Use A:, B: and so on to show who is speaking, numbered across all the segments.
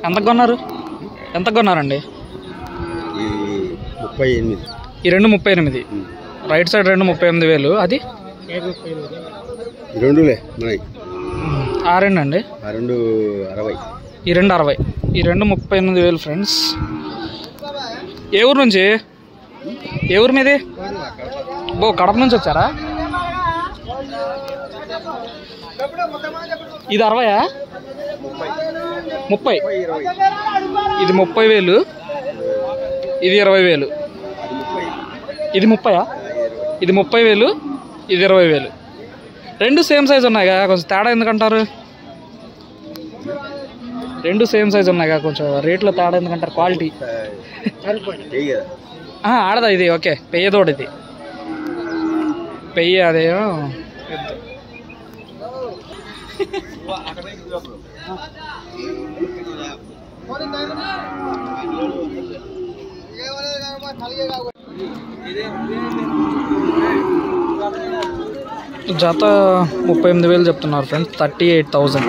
A: ఎంత కొన్నారు ఎంత కొన్నారండి
B: ఈ ముప్పై ఎనిమిది
A: ఈ రెండు ముప్పై ఎనిమిది రైట్ సైడ్ రెండు ముప్పై ఎనిమిది వేలు అది
B: ఈ రెండులే మనకి
A: ఆ రెండు అండి
B: ఆ రెండు అరవై
A: ఈ రెండు అరవై ఈ రెండు ముప్పై ఎనిమిది వేలు ఫ్రెండ్స్ ఏ ఊరు నుంచి ఏ ఊరు మీది బో కడప నుంచి వచ్చారా ఇది అరవయా ముప్పై ఇది ముప్పై వేలు ఇది ఇరవై వేలు ఇది ముప్పయా ఇది ముప్పై వేలు ఇది ఇరవై వేలు రెండు సేమ్ సైజ్ ఉన్నాయిగా కొంచెం తేడా ఎందుకంటారు రెండు సేమ్ సైజ్ ఉన్నాయిగా కొంచెం రేట్లో తేడా ఎందుకంటారు క్వాలిటీ
B: చెయ్యి కదా
A: ఆహా, ఆడదా ఇది ఓకే పెయ్యదోడు ఇది పెయ్యి అదేమో జత ముప్పై ఎనిమిది వేలు చెప్తున్నారు friends thirty eight thousand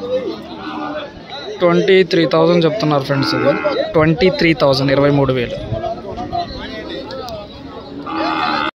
A: twenty three thousand చెప్తున్నారు ఫ్రెండ్స్ ఇది ట్వంటీ త్రీ థౌజండ్ ఇరవై మూడు వేలు